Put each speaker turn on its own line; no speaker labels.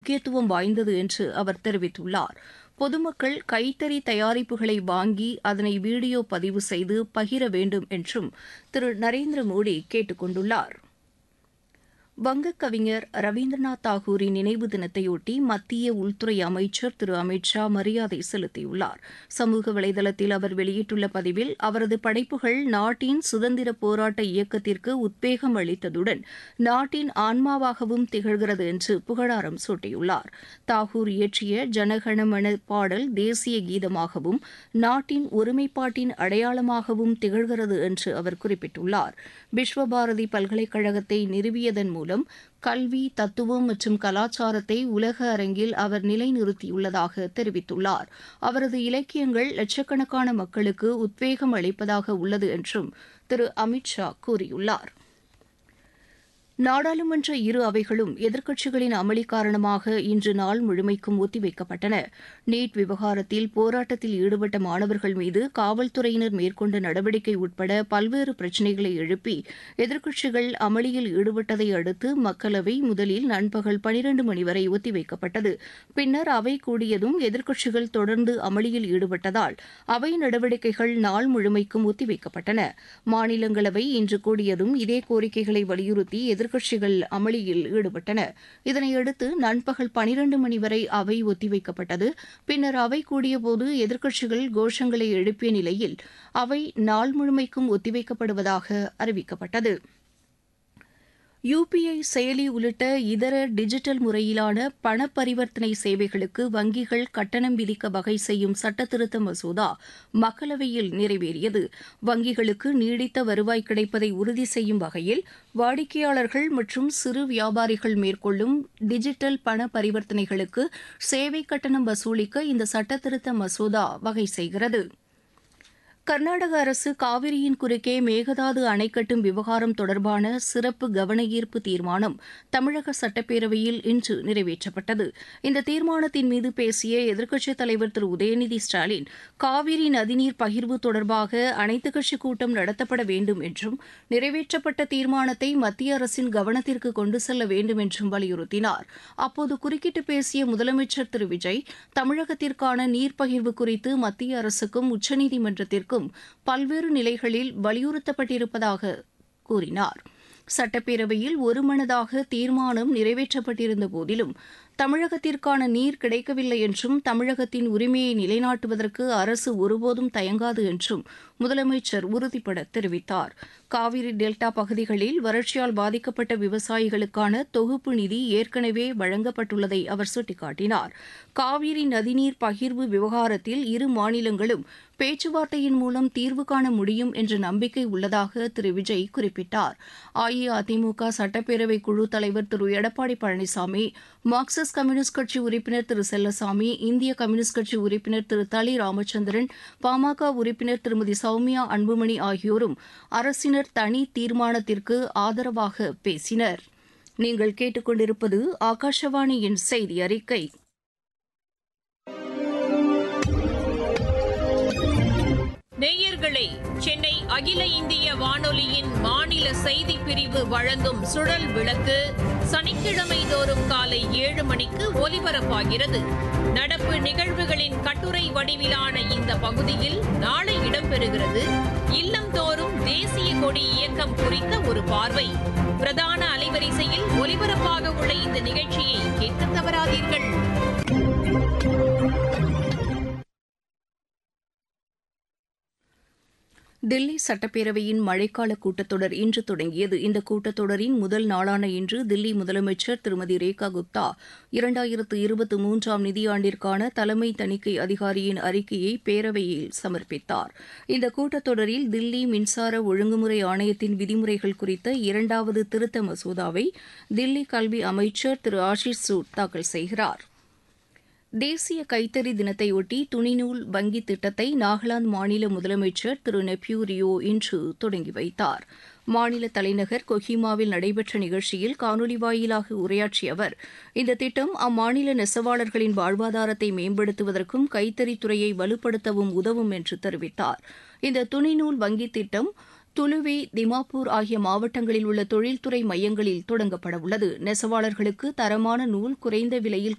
முக்கியத்துவம் வாய்ந்தது என்று அவர் தெரிவித்துள்ளார் பொதுமக்கள் கைத்தறி தயாரிப்புகளை வாங்கி அதனை வீடியோ பதிவு செய்து பகிர வேண்டும் என்றும் திரு நரேந்திர மோடி கேட்டுக் கொண்டுள்ளார் வங்கக் கவிஞர் ரவீந்திரநாத் தாகூரின் நினைவு தினத்தையொட்டி மத்திய உள்துறை அமைச்சர் திரு அமித் ஷா மரியாதை செலுத்தியுள்ளார் சமூக வலைதளத்தில் அவர் வெளியிட்டுள்ள பதிவில் அவரது படைப்புகள் நாட்டின் சுதந்திர போராட்ட இயக்கத்திற்கு உத்வேகம் அளித்ததுடன் நாட்டின் ஆன்மாவாகவும் திகழ்கிறது என்று புகழாரம் சூட்டியுள்ளார் தாகூர் இயற்றிய ஜனகணமன பாடல் தேசிய கீதமாகவும் நாட்டின் ஒருமைப்பாட்டின் அடையாளமாகவும் திகழ்கிறது என்று அவர் குறிப்பிட்டுள்ளார் விஸ்வபாரதி பல்கலைக்கழகத்தை நிறுவியதன் மூலம் கல்வி தத்துவம் மற்றும் கலாச்சாரத்தை உலக அரங்கில் அவர் நிலைநிறுத்தியுள்ளதாக தெரிவித்துள்ளார் அவரது இலக்கியங்கள் லட்சக்கணக்கான மக்களுக்கு உத்வேகம் அளிப்பதாக உள்ளது என்றும் திரு அமித் ஷா கூறியுள்ளார் நாடாளுமன்ற இரு அவைகளும் எதிர்க்கட்சிகளின் அமளி காரணமாக இன்று நாள் முழுமைக்கும் ஒத்திவைக்கப்பட்டன நீட் விவகாரத்தில் போராட்டத்தில் ஈடுபட்ட மாணவர்கள் மீது காவல்துறையினர் மேற்கொண்ட நடவடிக்கை உட்பட பல்வேறு பிரச்சினைகளை எழுப்பி எதிர்க்கட்சிகள் அமளியில் ஈடுபட்டதை அடுத்து மக்களவை முதலில் நண்பகல் பனிரண்டு மணி வரை ஒத்திவைக்கப்பட்டது பின்னர் அவை கூடியதும் எதிர்க்கட்சிகள் தொடர்ந்து அமளியில் ஈடுபட்டதால் அவை நடவடிக்கைகள் நாள் முழுமைக்கும் ஒத்திவைக்கப்பட்டன மாநிலங்களவை இன்று கூடியதும் இதே கோரிக்கைகளை வலியுறுத்தி எதிர்க்கட்சிகள் அமளியில் ஈடுபட்டன இதனையடுத்து நண்பகல் பனிரண்டு மணி வரை அவை ஒத்திவைக்கப்பட்டது பின்னர் அவை கூடியபோது எதிர்க்கட்சிகள் கோஷங்களை எழுப்பிய நிலையில் அவை நாள் முழுமைக்கும் ஒத்திவைக்கப்படுவதாக அறிவிக்கப்பட்டது யுபிஐ செயலி உள்ளிட்ட இதர டிஜிட்டல் முறையிலான பண பரிவர்த்தனை சேவைகளுக்கு வங்கிகள் கட்டணம் விதிக்க வகை செய்யும் சட்டத்திருத்த மசோதா மக்களவையில் நிறைவேறியது வங்கிகளுக்கு நீடித்த வருவாய் கிடைப்பதை உறுதி செய்யும் வகையில் வாடிக்கையாளர்கள் மற்றும் சிறு வியாபாரிகள் மேற்கொள்ளும் டிஜிட்டல் பண பரிவர்த்தனைகளுக்கு சேவை கட்டணம் வசூலிக்க இந்த சட்டத்திருத்த மசோதா வகை செய்கிறது கர்நாடக அரசு காவிரியின் குறுக்கே மேகதாது அணை கட்டும் விவகாரம் தொடர்பான சிறப்பு கவன ஈர்ப்பு தீர்மானம் தமிழக சட்டப்பேரவையில் இன்று நிறைவேற்றப்பட்டது இந்த தீர்மானத்தின் மீது பேசிய எதிர்க்கட்சித் தலைவர் திரு உதயநிதி ஸ்டாலின் காவிரி நதிநீர் பகிர்வு தொடர்பாக அனைத்துக் கட்சி கூட்டம் நடத்தப்பட வேண்டும் என்றும் நிறைவேற்றப்பட்ட தீர்மானத்தை மத்திய அரசின் கவனத்திற்கு கொண்டு செல்ல வேண்டும் என்றும் வலியுறுத்தினார் அப்போது குறுக்கிட்டு பேசிய முதலமைச்சர் திரு விஜய் தமிழகத்திற்கான நீர் பகிர்வு குறித்து மத்திய அரசுக்கும் உச்சநீதிமன்றத்திற்கும் பல்வேறு நிலைகளில் வலியுறுத்தப்பட்டிருப்பதாக கூறினார் சட்டப்பேரவையில் ஒருமனதாக தீர்மானம் நிறைவேற்றப்பட்டிருந்த போதிலும் தமிழகத்திற்கான நீர் கிடைக்கவில்லை என்றும் தமிழகத்தின் உரிமையை நிலைநாட்டுவதற்கு அரசு ஒருபோதும் தயங்காது என்றும் முதலமைச்சர் உறுதிபட தெரிவித்தார் காவிரி டெல்டா பகுதிகளில் வறட்சியால் பாதிக்கப்பட்ட விவசாயிகளுக்கான தொகுப்பு நிதி ஏற்கனவே வழங்கப்பட்டுள்ளதை அவர் சுட்டிக்காட்டினார் காவிரி நதிநீர் பகிர்வு விவகாரத்தில் இரு மாநிலங்களும் பேச்சுவார்த்தையின் மூலம் தீர்வு காண முடியும் என்ற நம்பிக்கை உள்ளதாக திரு விஜய் குறிப்பிட்டார் அஇஅதிமுக சட்டப்பேரவை குழு தலைவர் திரு எடப்பாடி பழனிசாமி மார்க்சிஸ்ட் கம்யூனிஸ்ட் கட்சி உறுப்பினர் திரு செல்லசாமி இந்திய கம்யூனிஸ்ட் கட்சி உறுப்பினர் திரு தளி ராமச்சந்திரன் பாமக உறுப்பினர் திருமதி சௌமியா அன்புமணி ஆகியோரும் அரசினர் தனி தீர்மானத்திற்கு ஆதரவாக பேசினர் நீங்கள் கேட்டுக்கொண்டிருப்பது ஆகாஷவாணியின் செய்தி அறிக்கை
நேயர்களே சென்னை அகில இந்திய வானொலியின் மாநில செய்தி பிரிவு வழங்கும் சுழல் விளக்கு சனிக்கிழமை தோறும் காலை ஏழு மணிக்கு ஒலிபரப்பாகிறது நடப்பு நிகழ்வுகளின் கட்டுரை வடிவிலான இந்த பகுதியில் நாளை இடம்பெறுகிறது இல்லந்தோறும் தேசிய கொடி இயக்கம் குறித்த ஒரு பார்வை பிரதான அலைவரிசையில் ஒலிபரப்பாக உள்ள இந்த நிகழ்ச்சியை கேட்க தவறாதீர்கள்
தில்லி சட்டப்பேரவையின் மழைக்கால கூட்டத்தொடர் இன்று தொடங்கியது இந்த கூட்டத்தொடரின் முதல் நாளான இன்று தில்லி முதலமைச்சர் திருமதி ரேகா குப்தா இரண்டாயிரத்து இருபத்தி மூன்றாம் நிதியாண்டிற்கான தலைமை தணிக்கை அதிகாரியின் அறிக்கையை பேரவையில் சமர்ப்பித்தார் இந்த கூட்டத்தொடரில் தில்லி மின்சார ஒழுங்குமுறை ஆணையத்தின் விதிமுறைகள் குறித்த இரண்டாவது திருத்த மசோதாவை தில்லி கல்வி அமைச்சர் திரு ஆஷிஷ் சூட் தாக்கல் செய்கிறார் தேசிய கைத்தறி தினத்தையொட்டி துணிநூல் வங்கி திட்டத்தை நாகாலாந்து மாநில முதலமைச்சர் திரு நெப்யூ ரியோ இன்று தொடங்கி வைத்தார் மாநில தலைநகர் கொஹிமாவில் நடைபெற்ற நிகழ்ச்சியில் காணொலி வாயிலாக உரையாற்றிய அவர் இந்த திட்டம் அம்மாநில நெசவாளர்களின் வாழ்வாதாரத்தை மேம்படுத்துவதற்கும் கைத்தறித்துறையை வலுப்படுத்தவும் உதவும் என்று தெரிவித்தார் இந்த துணிநூல் வங்கி திட்டம் துலுவி திமாப்பூர் ஆகிய மாவட்டங்களில் உள்ள தொழில்துறை மையங்களில் தொடங்கப்பட உள்ளது நெசவாளர்களுக்கு தரமான நூல் குறைந்த விலையில்